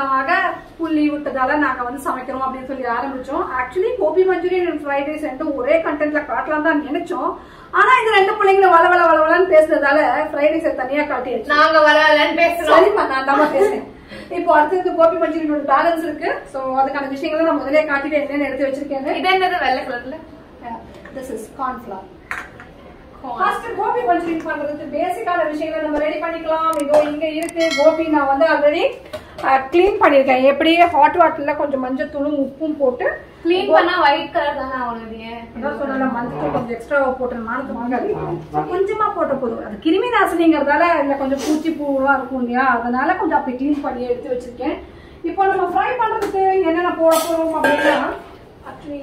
காலமாக school leave விட்டதால நாங்க வந்து சமைக்கிறோம் அப்படின்னு சொல்லி ஆரம்பிச்சோம் actually gobi manchurian and fried rice ரெண்டும் ஒரே கண்டென்ட்ல காட்டலாம் தான் நினைச்சோம் ஆனா இந்த ரெண்டு பிள்ளைங்களும் வள வள வள வளன்னு பேசுனதால ஃப்ரைட் ரைஸை தனியா காட்டியாச்சு நாங்க வரலன்னு பேசுறோம் சரிம்மா நான் தான் பேசுறேன் இப்போ அடுத்தது கோபி மஞ்சூரியனோட பேலன்ஸ் இருக்கு சோ அதுக்கான விஷயங்களை நான் முதலே காட்டிட்டு என்னென்ன எடுத்து வச்சிருக்கேன் இது என்னது வெள்ளை கலர்ல this is cornflour first gobi manchurian பண்றதுக்கு பேசிக்கான விஷயங்களை நம்ம ரெடி பண்ணிக்கலாம் இதோ இங்க இருக்கு கோபி நான் வந்து ஆல்ரெடி க்ளீன் பண்ணிருக்கேன் எப்படி ஹாட் வாட்டர்ல கொஞ்சம் மஞ்சத்தூளும் உப்பும் போட்டு க்ளீன் பண்ணா ஒயிட் கலர் தானே ஆகுது அதான் சொன்னல மஞ்சத்தூள் கொஞ்சம் எக்ஸ்ட்ரா போட்டு மானத்து வாங்காது கொஞ்சமா போட்ட போதும் அது கிருமி நாசினிங்கிறதால இதுல கொஞ்சம் பூச்சி பூவெல்லாம் இருக்கும் இல்லையா அதனால கொஞ்சம் அப்படி க்ளீன் பண்ணி எடுத்து வச்சிருக்கேன் இப்போ நம்ம ஃப்ரை பண்றதுக்கு என்னென்ன போட போறோம் அப்படின்னா ஆக்சுவலி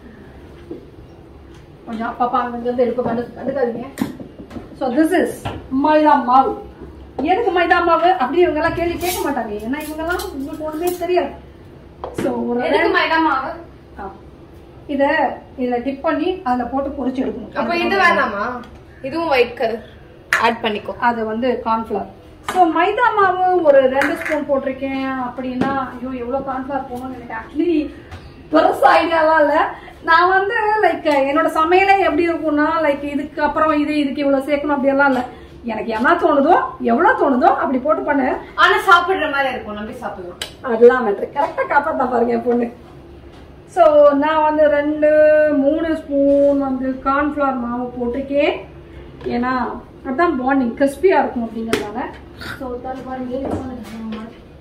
கொஞ்சம் அப்பப்பா அங்க இருந்து எடுக்க கண்டு கண்டுக்காதீங்க ஸோ திஸ் இஸ் மைதா மாவு எதுக்கு மைதா மாவு அப்படி இவங்க எல்லாம் கேள்வி கேட்க மாட்டாங்க ஏன்னா இவங்க எல்லாம் உங்களுக்கு ஒண்ணுமே தெரியாது ஸோ ஒரு எதுக்கு மைதா மாவு ஆ. இத இதுல டிப் பண்ணி அதுல போட்டு பொரிச்சு எடுக்கணும் அப்ப இது வேணாமா இதுவும் ஒயிட் கலர் ஆட் பண்ணிக்கோ அது வந்து கார்ன்ஃபிளவர் ஸோ மைதா மாவு ஒரு ரெண்டு ஸ்பூன் போட்டிருக்கேன் அப்படின்னா ஐயோ எவ்வளோ கார்ன்ஃபிளவர் போகணும்னு எனக்கு ஆக்சுவலி பெருசா ஐடியாலாம் இல்லை நான் வந்து லைக் என்னோட சமையலே எப்படி இருக்கும்னா லைக் இதுக்கு அப்புறம் இது இதுக்கு இவ்வளவு சேர்க்கணும் அப்படியெல்லாம் இல்லை எனக்கு என்ன தோணுதோ எவ்வளவு தோணுதோ அப்படி போட்டு பண்ணு ஆனா சாப்பிடுற மாதிரி இருக்கும் நம்பி சாப்பிடலாம் அதெல்லாம் மேட்ரு கரெக்டாக காப்பாற்ற பாருங்க என் பொண்ணு ஸோ நான் வந்து ரெண்டு மூணு ஸ்பூன் வந்து கார்ன்ஃப்ளவர் மாவு போட்டிருக்கேன் ஏன்னா அதுதான் பாண்டிங் கிறிஸ்பியாக இருக்கும் அப்படிங்கிறதால ஸோ பாருங்க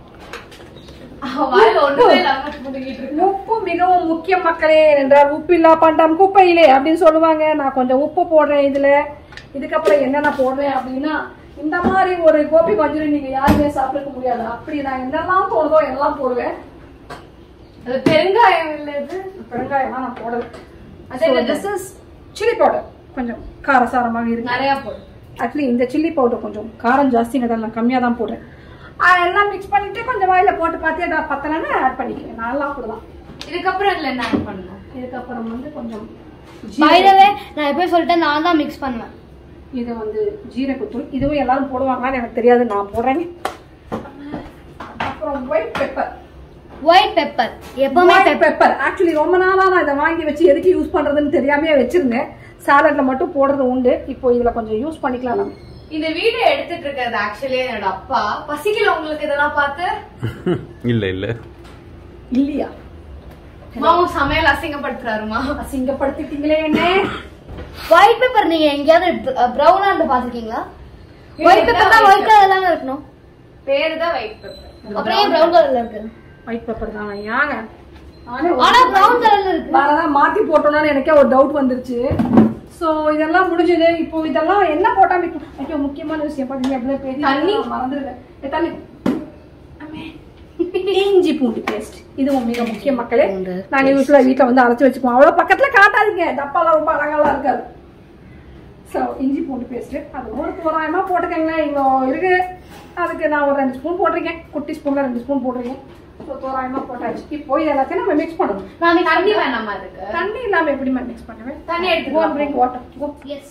வாயில ஒண்ணுமே இல்லாம முழுங்கிட்டு இருக்கு. உப்பு மிகவும் முக்கிய மக்களே என்றால் உப்பில்லா பண்டம் குப்பையிலே அப்படின்னு சொல்லுவாங்க நான் கொஞ்சம் உப்பு போடுறேன் இதுல இதுக்கப்புறம் என்னென்ன போடுறேன் அப்படின்னா இந்த மாதிரி ஒரு கோபி மஞ்சள் நீங்க யாருமே சாப்பிட்டுக்க முடியாது அப்படி நான் என்னெல்லாம் தோணுதோ எல்லாம் போடுவேன் அது பெருங்காயம் இல்ல இது பெருங்காயம்லாம் நான் போடல அது என்னது? திஸ் இஸ் சில்லி பவுடர் கொஞ்சம் காரசாரமாக இருக்கு நிறைய போடு ஆக்சுவலி இந்த சில்லி பவுடர் கொஞ்சம் காரம் ஜாஸ்தி நான் கம்மியாக தான் போடுறேன் ஆஹ் எல்லாம் மிக்ஸ் பண்ணிட்டு கொஞ்சம் வாயில போட்டு பார்த்து அதை பத்தலைன்னு ஆட் பண்ணிக்கிறேன் நல்லா அப்படிதான் இதுக்கப்புறம் இதுல என்ன ஆட் பண்ணணும் இதுக்கப்புறம் வந்து கொஞ்சம் பைதவே நான் எப்பயும் சொல்லிட்டேன் நான் தான் மிக்ஸ் பண்ணுவேன் இது வந்து ஜீரகத்தூள் இதுவும் எல்லாரும் போடுவாங்களான்னு எனக்கு தெரியாது நான் போடுறேன் அப்புறம் ஒயிட் பெப்பர் ஒயிட் பெப்பர் எப்பவுமே ஒயிட் பெப்பர் ஆக்சுவலி ரொம்ப நாளா நான் இதை வாங்கி வச்சு எதுக்கு யூஸ் பண்றதுன்னு தெரியாமயே வச்சிருந்தேன் சாலட்ல மட்டும் போடுறது உண்டு இப்போ இதுல கொஞ்சம் யூஸ் பண்ணிக்கலாம் நம்ம இந்த வீடியோ எடுத்துட்டு இருக்கிறது ஆக்சுவலி என்னோட அப்பா பசிக்கல உங்களுக்கு இதெல்லாம் பார்த்து இல்ல இல்ல இல்லையா மாமா சமையல் அசிங்கப்படுத்துறாருமா அசிங்கப்படுத்திட்டீங்களே என்ன ஒயிட் பெப்பர் நீங்க எங்கேயாவது ப்ரௌனா இருந்து பாத்திருக்கீங்களா ஒயிட் பெப்பர் தான் ஒயிட் கலர்ல தானே இருக்கணும் பேரு தான் ஒயிட் பெப்பர் அப்புறம் ஏன் ப்ரௌன் கலர்ல இருக்கு ஒயிட் பெப்பர் தான் ஏங்க ஆனா ப்ரௌன் கலர்ல இருக்கு வேறதான் மாத்தி போட்டோம்னு எனக்கே ஒரு டவுட் வந்துருச்சு சோ இதெல்லாம் முடிஞ்சது இப்போ இதெல்லாம் என்ன போட்டா மிக்கும் ஐயோ முக்கியமான விஷயம் பாத்தீங்க அப்படியே பேசி தண்ணி? நான் மறந்துடுவேன் ஏ, தண்ணி இஞ்சி பூண்டு பேஸ்ட் இதுவும் மிக முக்கிய மக்களே பூண்டு நாங்க யூஸ்வலா வீட்ல வந்து அரைச்சு வச்சுக்குவோம் அவ்வளவு பக்கத்துல காட்டாதீங்க டப்பாலாம் ரொம்ப அழகாலாம் இருக்காது ஸோ இஞ்சி பூண்டு பேஸ்ட் அது ஒரு தோராயமா போட்டுக்கங்களேன் இவ்வளோ இருக்கு அதுக்கு நான் ஒரு ரெண்டு ஸ்பூன் போட்டிருக்கேன் குட்டி ஸ்பூன்ல ரெண்டு ஸ்பூன் போட்டிருக்கேன் ஸோ தோராயமா போட்டாச்சு இப்போ இது எல்லாத்தையும் நம்ம மிக்ஸ் பண்ணணும் நான் mix தண்ணி பண்றேன். வேணாமா அதுக்கு தண்ணி இல்லாம எப்படிமா மிக்ஸ் பண்ணுவேன் தண்ணி எடுத்துட்டு கோ வா. Drink water go yes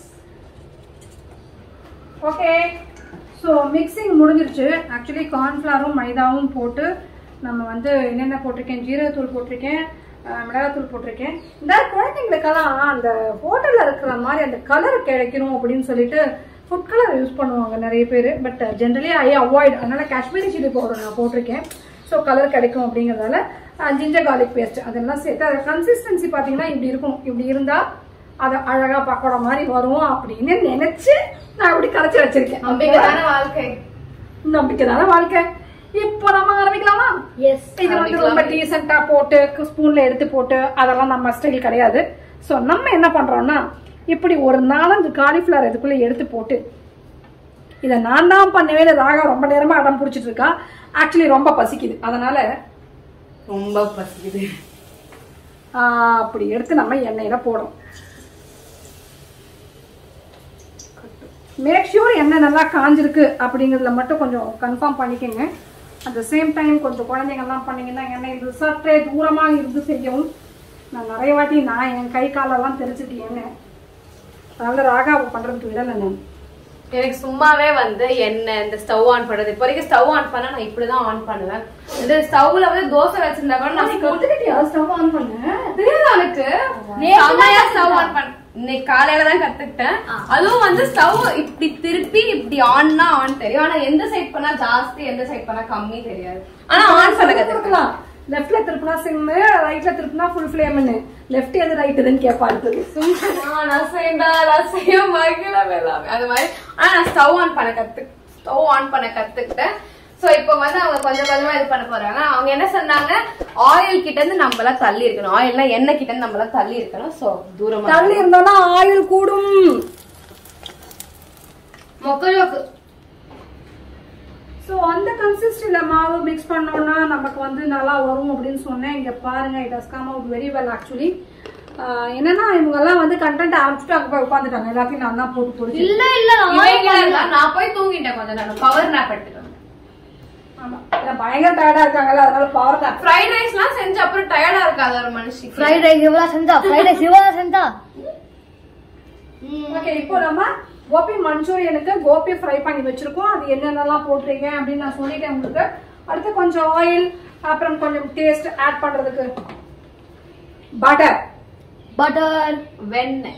okay so mixing முடிஞ்சிருச்சு ஆக்சுவலி கார்ன்ஃப்ளவரும் மைதாவும் போட்டு நம்ம வந்து என்னென்ன போட்டிருக்கேன் ஜீரகத்தூள் போட்டிருக்கேன் அஹ், மிளகாத்தூள் போட்டிருக்கேன் இந்த குழந்தைங்களுக்கெல்லாம் அந்த ஹோட்டலில் இருக்கிற மாதிரி அந்த கலர் கிடைக்கணும் அப்படின்னு சொல்லிட்டு ஃபுட் கலர் யூஸ் பண்ணுவாங்க நிறைய பேர் பட் ஜென்ரலி ஐ அவாய்ட் அதனால காஷ்மீரி சில்லி பவுடர் நான் போட்டிருக்கேன் ஸோ கலர் கிடைக்கும் அப்படிங்கிறதால ஜிஞ்சர் கார்லிக் பேஸ்ட் அதெல்லாம் சேர்த்து அது கன்சிஸ்டன்சி பார்த்தீங்கன்னா இப்படி இருக்கும் இப்படி இருந்தால் அது அழகா பக்கோடா மாதிரி வரும் அப்படின்னு நினைச்சு நான் இப்படி கரைச்சி வச்சிருக்கேன் நம்பிக்கைதான வாழ்க்கை நம்பிக்கைதான வாழ்க்கை இப்போ நம்ம ஆரம்பிக்கலாமா எஸ் இது வந்து ரொம்ப டீசெண்டா போட்டு ஸ்பூன்ல எடுத்து போட்டு அதெல்லாம் நம்ம ஸ்டைல் கிடையாது சோ நம்ம என்ன பண்றோம்னா இப்படி ஒரு நாலஞ்சு காலிஃபிளவர் இதுக்குள்ள எடுத்து போட்டு இதை நான் தான் பண்ணவே இல்லை ராகா ரொம்ப நேரமா அடம் பிடிச்சிட்டு இருக்கா ஆக்சுவலி ரொம்ப பசிக்குது அதனால ரொம்ப பசிக்குது ஆஹ், அப்படி எடுத்து நம்ம எண்ணெயில போடும் மேக் ஷூர் எண்ணெய் நல்லா காஞ்சிருக்கு அப்படிங்கிறதுல மட்டும் கொஞ்சம் கன்ஃபார்ம் பண்ணிக்கோங்க அட் த சேம் டைம் கொஞ்சம் குழந்தைங்கள்லாம் பண்ணீங்கன்னா எண்ணெய் இது சற்றே தூரமாக இருந்து செய்யவும் நான் நிறைய வாட்டி நான் என் கை காலெல்லாம் தெரிச்சிருக்கேன் எண்ணெய் அதனால ராகாவை பண்ணுறதுக்கு விடலை நான் எனக்கு சும்மாவே வந்து என்ன இந்த ஸ்டவ் ஆன் பண்றது இப்போ வரைக்கும் ஸ்டவ் ஆன் பண்ணா நான் இப்படிதான் ஆன் பண்ணுவேன் இந்த ஸ்டவ்ல வந்து தோசை வச்சிருந்தா கூட நான் நீ ஒத்துக்கிட்டியா ஸ்டவ் ஆன் பண்ண தெரியாது எனக்கு செம்மையா ஸ்டவ் ஆன் பண்ண இன்னைக்கு காலையில தான் கத்துக்கிட்டேன் அதுவும் வந்து ஸ்டவ் இப்படி திருப்பி இப்படி ஆன்னா ஆன் தெரியும் ஆனா எந்த சைட் பண்ணா ஜாஸ்தி எந்த சைட் பண்ணா கம்மி தெரியாது ஆனா ஆன் பண்ண கத்துக்கலாம் கொடுக்கலாம் லெஃப்ட்ல திருப்பினா சிம் ரைட்ல திருப்பினா ஃபுல் ஃபிளேம்னு லெஃப்ட் எது ரைட் எதுன்னு கேட்பா அடுத்தது சும்மா நான் செய்யண்டா நான் செய்ய மகிழவே எல்லாமே அது மாதிரி ஆனா நான் ஸ்டவ் ஆன் பண்ண கத்து ஸ்டவ் ஆன் பண்ண கத்துக்கிட்டேன் சோ இப்போ வந்து அவங்க கொஞ்சம் கொஞ்சமா இது பண்ண போறாங்க அவங்க என்ன சொன்னாங்க ஆயில் கிட்ட இருந்து நம்ம எல்லாம் தள்ளி இருக்கணும் ஆயில்னா எண்ணெய் கிட்ட இருந்து நம்ம எல்லாம் தள்ளி இருக்கணும் சோ தூரமா தள்ளி இருந்தோம்னா ஆயில் கூடும் மொக்கஜோக்கு ஸோ அந்த கன்சிஸ்டில மாவு மிக்ஸ் பண்ணோம்னா நமக்கு வந்து நல்லா வரும் அப்படின்னு சொன்னேன் இங்க பாருங்க it has come out very well actually என்னன்னா இவங்க எல்லாம் வந்து கண்டென்ட் ஆரம்பிச்சுட்டு அங்க போய் உட்காந்துட்டாங்க எல்லாத்தையும் நான் தான் போட்டு பொறிச்சு இல்ல இல்ல நான் இவங்க எல்லாம் நான் போய் தூங்கிட்டேன் கொஞ்ச நேரம் பவர் நாப் எடுத்துட்டு ஆமா இல்ல, பயங்கர டயர்டா இருக்காங்கல்ல அதனால பவர் தான் ஃப்ரைட் ரைஸ் எல்லாம் செஞ்சு அப்புறம் டயர்டா இருக்காது ஒரு மனுஷிக்கு ஃப்ரைட் ரைஸ் இவ்வளவு செஞ்சா ஃப்ரைட் ரைஸ் இவ்வளவு செஞ்சா ஓகே இப்போ நம்ம கோபி மஞ்சூரியனுக்கு கோபி ஃப்ரை பண்ணி வச்சிருக்கோம் அது என்னென்னலாம் போட்டிருக்கேன் அப்படின்னு நான் சொல்லிட்டேன் உங்களுக்கு அடுத்து கொஞ்சம் ஆயில் அப்புறம் கொஞ்சம் டேஸ்ட் ஆட் பண்றதுக்கு பட்டர் பட்டர் வெண்ணெய்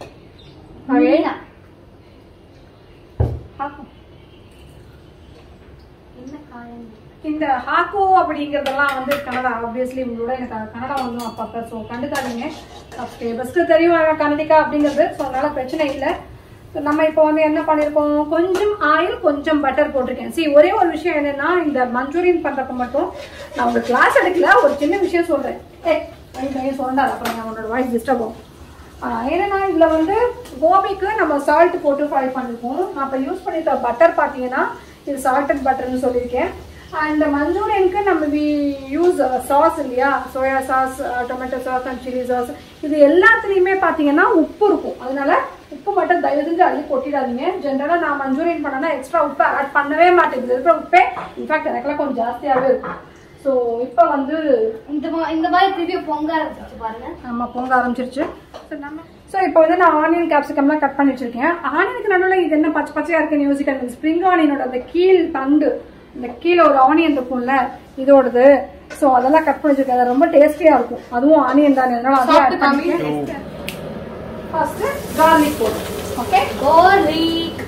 இந்த ஹாக்கோ அப்படிங்கறதெல்லாம் வந்து கன்னடா ஆப்வியஸ்லி உங்களோட எனக்கு கன்னடா ஒன்றும் அப்பப்போ ஸோ கண்டுக்காதீங்க ஓகே பெஸ்ட்டு தெரியும் கன்னடிக்கா அப்படிங்கிறது ஸோ அதனால பிரச்சனை இல்லை So, நம்ம இப்போ வந்து என்ன பண்ணிருக்கோம் கொஞ்சம் ஆயில் கொஞ்சம் பட்டர் போட்டிருக்கேன் see ஒரே ஒரு விஷயம் என்னன்னா இந்த மஞ்சூரியன் பண்றப்ப மட்டும் நான் உங்களுக்கு கிளாஸ் எடுக்கல ஒரு சின்ன விஷயம் சொல்றேன் ஏ பையன் சொன்னார் அப்புறம் நான் உன்னோட வாய்ஸ் டிஸ்டர்ப் ஆகும் ஆஹ் என்னன்னா இதுல வந்து கோபிக்கு நம்ம சால்ட் போட்டு ஃப்ரை பண்ணிருக்கோம் நான் இப்போ யூஸ் பண்ணிருக்க பட்டர் பார்த்தீங்கன்னா இது சால்டட் பட்டர்னு சொல்லியிருக்கேன் அண்ட் மஞ்சூரியனுக்கு நம்ம வி யூஸ் சாஸ் இல்லையா soya sauce tomato sauce and chilli sauce இது எல்லாத்துலேயுமே பார்த்தீங்கன்னா உப்பு இருக்கும் அதனால உப்பு மட்டும் தயவு செஞ்சு அள்ளி கொட்டிடாதீங்க ஜென்ரலாக நான் மஞ்சூரியன் பண்ணனா எக்ஸ்ட்ரா உப்பு ஆட் பண்ணவே மாட்டேன் இது இருக்கிற உப்பே இன்ஃபேக்ட் எனக்குலாம் கொஞ்சம் ஜாஸ்தியாகவே இருக்கும் ஸோ இப்போ வந்து இந்த மா- இந்த மாதிரி திருப்பி பொங்க ஆரம்பிச்சு பாருங்க ஆமா பொங்க ஆரம்பிச்சிருச்சு ஸோ இப்போ வந்து நான் ஆனியன் கேப்சிகம்லாம் கட் பண்ணி வச்சிருக்கேன் ஆனியனுக்கு நடுவில் இது என்ன பச்சை பச்சையா இருக்குன்னு யோசிக்காது ஸ்ப்ரிங் ஆனியனோட அந்த கீழ் தண்டு இந்த கீழே ஒரு ஆனியன் இருக்கும்ல இதோடது ஸோ அதெல்லாம் கட் பண்ணி வச்சிருக்கேன் அது ரொம்ப டேஸ்டியா இருக்கும் அதுவும் ஆனியன் தானே அதனால அதையும் ஆட் பண்ணிருக்கேன் ஃபர்ஸ்ட் கார்லிக் போடும் ஓகே கோரிக்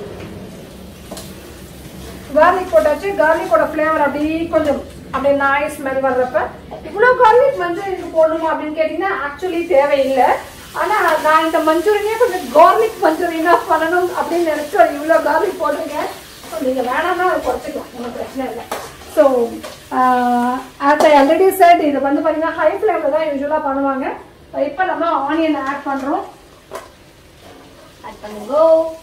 கார்லிக் போட்டாச்சு கார்லிக்கோட ஃப்ளேவர் அப்படியே கொஞ்சம் அப்படியே நாய் ஸ்மெல் வர்றப்ப இவ்வளோ கார்லிக் வந்து இதுக்கு போடணுமா அப்படின்னு கேட்டிங்கன்னா ஆக்சுவலி தேவையில்லை ஆனா நான் இந்த மஞ்சூரியனே கொஞ்சம் கார்லிக் மஞ்சூரியனா பண்ணணும் அப்படின்னு நினைச்சு ஒரு இவ்வளோ கார்லிக் போட்டிருக்கேன் ஸோ நீங்கள் வேணாம்னா அதை குறைச்சிக்கலாம் ஒன்றும் பிரச்சனை இல்லை so as I already set இது வந்து பார்த்தீங்கன்னா ஹை ஃப்ளேமில் தான் யூஸ்வலாக பண்ணுவாங்க இப்போ நம்ம ஆனியன் ஆட் பண்ணுறோம் ஆட் பண்ணுங்க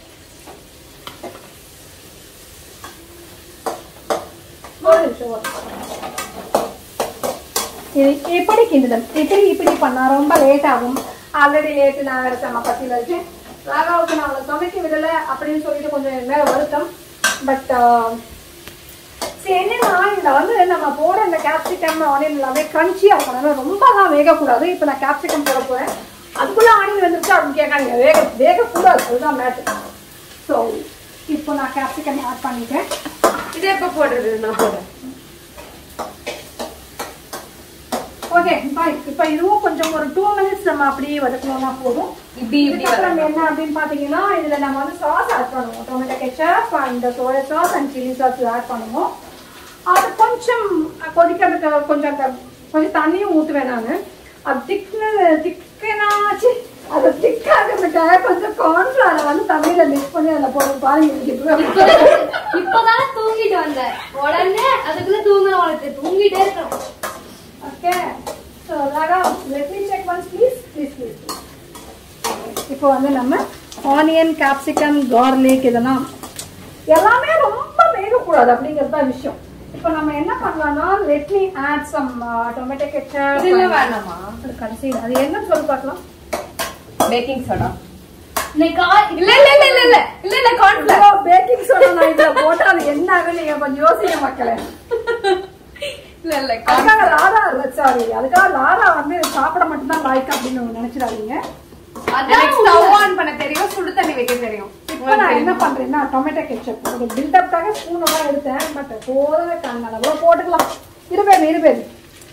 ஒரு நிமிஷம் ஒரு நிமிஷம். இது இப்படி கிண்டுதல் இப்படி இப்படி பண்ணா ரொம்ப லேட் ஆகும் ஆல்ரெடி லேட்டு நான் வேற செம்ம பத்தியில் இருக்கேன் ராகாவுக்கு நான் அவளை சமைக்க விடல அப்படின்னு சொல்லிட்டு கொஞ்சம் என் மேல வருத்தம் பட் சரி என்னன்னா இதுல வந்து நம்ம போட இந்த கேப்சிகம் ஆனியன் எல்லாமே கிரன்ச்சியா இருக்கணும் அதனால ரொம்பலாம் வேகக்கூடாது இப்போ நான் கேப்சிகம் போட போறேன் அதுக்குள்ள ஆனியன் வந்துருச்சு அப்படின்னு கேட்காதீங்க வேக வேகக்கூடாது அதுதான் மேட்ரு ஸோ இப்போ நான் கேப்சிகம் ஆட் பண்ணிட்டேன் இது எப்ப போடுறது நான் போடுறேன் ஓகே பாய் இப்போ இதுவும் கொஞ்சம் ஒரு டூ மினிட்ஸ் நம்ம அப்படியே வதக்கணும்னா போதும் இப்படி இப்படி இதுக்கப்புறம் என்ன அப்படின்னு பாத்தீங்கன்னா இதுல நம்ம வந்து சாஸ் ஆட் பண்ணுவோம் tomato ketchup and soya sauce and chilli sauce add பண்ணுவோம் அது கொஞ்சம் கொதிக்கிறதுக்கு கொஞ்சம் அந்த கொஞ்சம் தண்ணியும் ஊற்றுவேன் நான் அது திக்னு திக்கனாச்சு அது திக்காகிறதுக்காக கொஞ்சம் கார்ன்ஃபிளவரை வந்து தண்ணியில மிக்ஸ் பண்ணி அதில் போட்டு பாருங்க எனக்கு இப்பவே இப்பதானே தூங்கிட்டு வந்தேன் உடனே அதுக்குள்ள தூங்குற உனக்கு தூங்கிட்டே இருக்கணும் okay so Raga let me check once please please please இப்போ வந்து நம்ம ஆனியன் கேப்சிகம் கார்லிக் இதெல்லாம் எல்லாமே ரொம்ப வேகக்கூடாது அப்படிங்கிறது தான் விஷயம் இப்போ நம்ம என்ன பண்ணலாம்னா let me add some tomato ketchup இதெல்லாம் வேணாமா அது கடைசி அது என்னன்னு சொல்லி பார்க்கலாம் பேக்கிங் சோடா இன்னைக்கு கா- இல்ல இல்ல இல்ல இல்ல இல்ல இல்ல இல்ல கார்ன்ஃபிளவர் பேக்கிங் சோடா நான் இதில் போட்டா அது என்ன ஆகும் நீங்க கொஞ்சம் யோசிக்க மக்களே இல்ல இல்ல அதுக்காக லாரா சாரி அதுக்காக லாரா வந்து சாப்பிட மட்டும்தான் லாய்க்கு அப்படின்னு நினைச்சிடாதீங்க எனக்கு ஸ்டவ் ஆன் பண்ண தெரியும் சுடு தண்ணி வைக்க தெரியும் இப்போ இப்போ நான் என்ன பண்றேன்னா டொமேட்டோ கெச்சப் ஒரு பில்டப்காக ஸ்பூன் எல்லாம் எடுத்தேன் பட் போதவே காணல கூட போட்டுக்கலாம் இரு பேர் இரு பேர்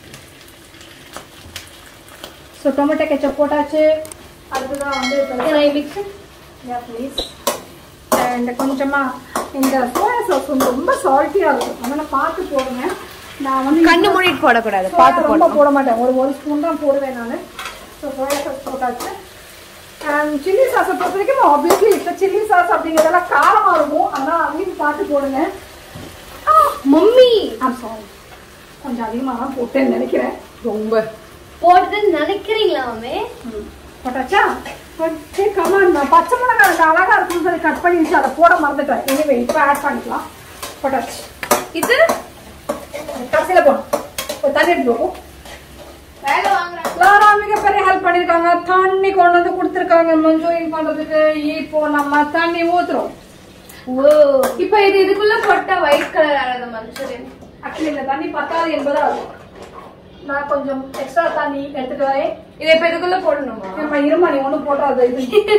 ஸோ டொமேட்டோ கெச்சப் போட்டாச்சு அடுத்ததான் வந்து மிக்ஸ் ப்ளீஸ் அண்ட் கொஞ்சமா இந்த சோயா சாஸ் வந்து ரொம்ப சால்ட்டியா இருக்கும் அதனால பார்த்து போடுங்க நான் வந்து கண்ணு மூடிட்டு போடக்கூடாது சோயா பார்த்து ரொம்ப போடணும் போட மாட்டேன் ஒரு ஒரு ஸ்பூன் தான் போடுவேன் நான் ஸோ சோயா சாஸ் போட்டாச்சு அண்ட் சில்லி சாஸை பொறுத்த வரைக்கும் ஆப்வியஸ்லி இப்போ சில்லி சாஸ் அப்படிங்கிறதெல்லாம் காரமாக இருக்கும் ஆனால் அதையும் பார்த்து போடுங்க மம்மி ஆம் சாரி கொஞ்சம் அதிகமாக தான் போட்டேன்னு நினைக்கிறேன் ரொம்ப போடுறதுன்னு நினைக்கிறீங்களா மம்மி ம். போட்டாச்சா சரி கமான் நான் பச்சை மிளகாய் எனக்கு அழகா இருக்குன்னு சொல்லி கட் பண்ணி வச்சு அதை போட மறந்துட்டேன் எனிவே இப்போ ஆட் பண்ணிக்கலாம் போட்டாச்சு இது கடைசியில் போகணும் ஒரு தண்ணி எடுத்து போகும் வேலை வாங்குறேன் லாரா மிகப்பெரிய ஹெல்ப் பண்ணிருக்காங்க தண்ணி கொண்டு வந்து கொடுத்துருக்காங்க மஞ்சூரியன் பண்றதுக்கு இப்போ நம்ம தண்ணி ஊத்துறோம் ஓ இப்போ இது இதுக்குள்ள போட்டா ஒயிட் கலர் ஆனது மஞ்சூரியன் ஆக்சுவலி இந்த தண்ணி பத்தாது என்பதா இருக்கும் நான் கொஞ்சம் எக்ஸ்ட்ரா தண்ணி எடுத்துட்டு வரேன் இதை இப்போ இதுக்குள்ள போடணுமா நம்ம இருமா நீ ஒன்றும் போட்டாது இது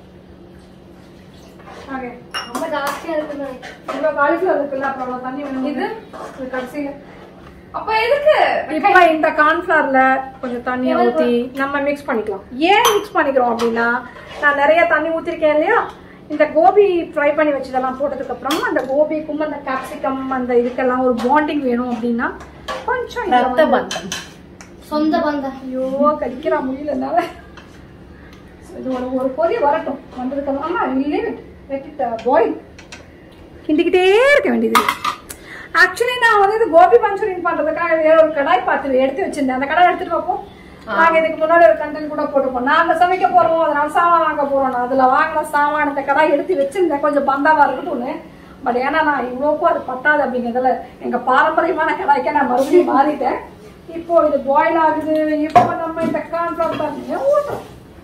ஓகே ரொம்ப ஜாஸ்தியா இருக்குன்னு இவ்வளோ காலிஃப்ளவர் இருக்குல்ல அப்புறம் அவ்வளோ தண்ணி வேணும் இது இது கடைசியில் அப்ப எதுக்கு இப்போ இந்த கார்ன்ஃபிளவர்ல கொஞ்சம் தண்ணியை ஊத்தி நம்ம மிக்ஸ் பண்ணிக்கலாம் ஏன் மிக்ஸ் பண்ணிக்கிறோம் அப்படின்னா நான் நிறைய தண்ணி ஊத்திருக்கேன் இல்லையா இந்த கோபி ஃப்ரை பண்ணி வச்சதெல்லாம் போட்டதுக்கு அப்புறம் அந்த கோபிக்கும் அந்த கேப்சிகம் அந்த இதுக்கெல்லாம் ஒரு பாண்டிங் வேணும் அப்படின்னா கொஞ்சம் இதை ரத்த வந்து- பந்தம் சொந்த பந்தம் ஐயோ கடிக்கிறா முடியல என்னால இது ஒரு ஒரு பொரி வரட்டும் வந்ததுக்கு ஆமா இல்லே வெட்டிட்ட பாயில் கிண்டிக்கிட்டே இருக்க வேண்டியது ஆக்சுவலி நான் வந்து இது கோபி மஞ்சூரியன் பண்றதுக்காக வேற ஒரு கடாய் பார்த்து எடுத்து வச்சிருந்தேன் அந்த கடாய் எடுத்துட்டு வைப்போம் நாங்க இதுக்கு முன்னாடி ஒரு கண்டென்ட் கூட போட்டுப்போம் நாங்க சமைக்க போறோம் அதனால சாமான் வாங்க போறோம் நான் அதுல வாங்கின சாமான் இந்த கடாய் எடுத்து வச்சிருந்தேன் கொஞ்சம் பந்தாவா இருக்கட்டும்னு பட் ஏன்னா நான் இவ்வளோக்கும் அது பத்தாது அப்படிங்கிறதுல எங்க பாரம்பரியமான கடாய்க்கே நான் மறுபடியும் மாறிட்டேன் இப்போ இது பாயில் ஆகுது இப்போ நம்ம இந்த கான்ஃபிளவர் தண்ணியை ஊற்றுறோம்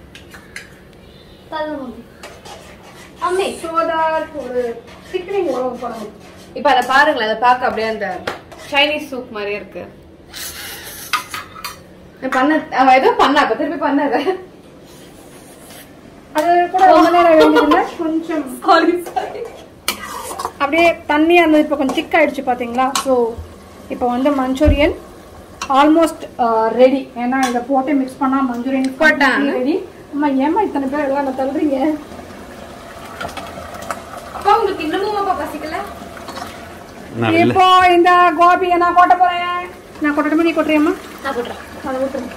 தள்ளு மம்மி மம்மி ஸோ தட் ஒரு திக்னிங் உறவு பண்ணணும் இப்ப அதை பாருங்களேன் அதை பார்க்க அப்படியே அந்த சைனீஸ் சூப் மாதிரியே இருக்கு நான் பண்ண அவ ஏதோ பண்ணா அப்ப திருப்பி பண்ணாத அது கூட ரொம்ப நேரம் வேண்டியதில்லை கொஞ்சம் சாரி சாரி அப்படியே தண்ணி அந்த இப்போ கொஞ்சம் திக் ஆயிடுச்சு பாத்தீங்களா ஸோ இப்போ வந்து மஞ்சூரியன் ஆல்மோஸ்ட் ரெடி ஏன்னா இதை போட்டு மிக்ஸ் பண்ணா மஞ்சூரியன் போட்டான். ரெடி அம்மா ஏமா இத்தனை பேர் எல்லாம் தள்ளுறீங்க அப்பா உங்களுக்கு இன்னமும் அப்பா பசிக்கல நான் இல்லை இப்போ இந்த கோபியை நான் கொட்ட போறேன் நான் கொட்டணுமா நீ கொட்டுறியம்மா நான் போடுறேன் அதை ஊற்றுறேன்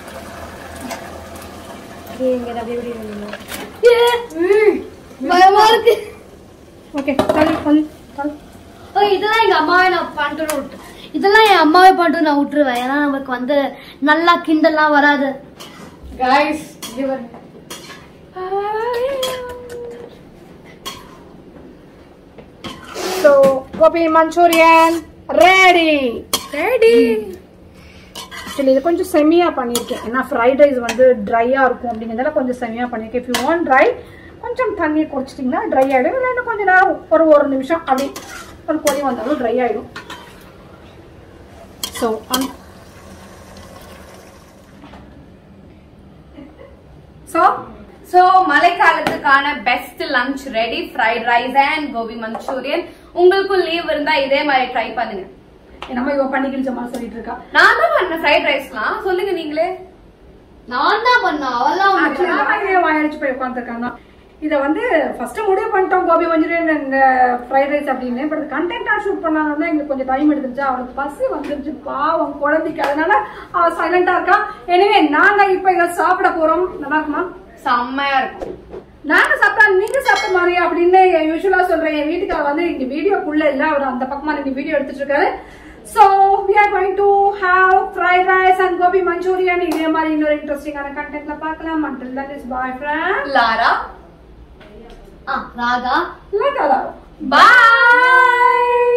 இங்க அப்படியே இப்படி இருந்தீங்க. பயமா இருக்கு ஓகே தள்ளி கொஞ்சம் தள்ளி ஓ இதெல்லாம் எங்க அம்மாவே நான் பண்ணிட்டு விட்டு இதெல்லாம் என் அம்மாவே பண்ணிட்டு நான் விட்டுருவேன் ஏன்னா நமக்கு வந்து நல்லா கிண்டல்லாம் வராது guys so gobi manchurian ready ready actually இது கொஞ்சம் செமியாக பண்ணியிருக்கேன் ஏன்னா ஃப்ரைட் ரைஸ் வந்து ட்ரையாக இருக்கும் அப்படிங்கிறதால கொஞ்சம் செமியாக பண்ணியிருக்கேன் இஃப் யூ வாண்ட் ட்ரை கொஞ்சம் தண்ணி குறைச்சிட்டிங்கன்னா ட்ரை ஆகிடும் இல்லை இன்னும் கொஞ்சம் நேரம் ஒரு ஒரு நிமிஷம் அப்படி ஒரு கொதி வந்தாலும் ட்ரை ஆகிடும் ஸோ ஸோ சோ மழைக்காலத்துக்கான best lunch ready fried rice and gobi manchurian உங்களுக்கும் லீவ் இருந்தா இதே மாதிரி ட்ரை பண்ணுங்க நம்ம இவ பண்ணிக்கிற மாதிரி சொல்லிட்டு இருக்கா நான் தான் பண்ணேன் ஃப்ரைட் ரைஸ்லாம் சொல்லுங்க நீங்களே நான் தான் பண்ணேன் அவெல்லாம் ஒண்ணும் Actually, நான் இங்கே வாயடிச்சு போய் உட்காந்துருக்காங்க இதை வந்து ஃபர்ஸ்ட் முடிவு பண்ணிட்டோம் gobi manchurian and fried rice அப்படின்னு பட் கண்டென்ட்டா ஷூட் பண்ணாலும் எங்களுக்கு கொஞ்சம் டைம் எடுத்துச்சு அவளுக்கு பசி வந்துருச்சு பாவம் குழந்தைக்கு அதனால அவ சைலண்டா இருக்கா எனவே நாங்க இப்ப இதை சாப்பிட போறோம் நல்லா இருக்குமா செம்மையா இருக்கும் நாங்க சாப்பிட்டா நீங்க சாப்பிட்ட மாதிரி அப்படின்னு யூஸ்வலா சொல்றேன் என் வீட்டுக்கார வந்து இங்க வீடியோக்குள்ள இல்ல அவர் அந்த பக்கமா நீங்க வீடியோ எடுத்துட்டு இருக்காரு so we are going to have fried rice and gobi manchurian இதே மாதிரி இன்னொரு இன்ட்ரெஸ்டிங்கான கண்டென்ட்ல பார்க்கலாம் until then is bye friends லாரா ஆ ராகா Like that. பாய்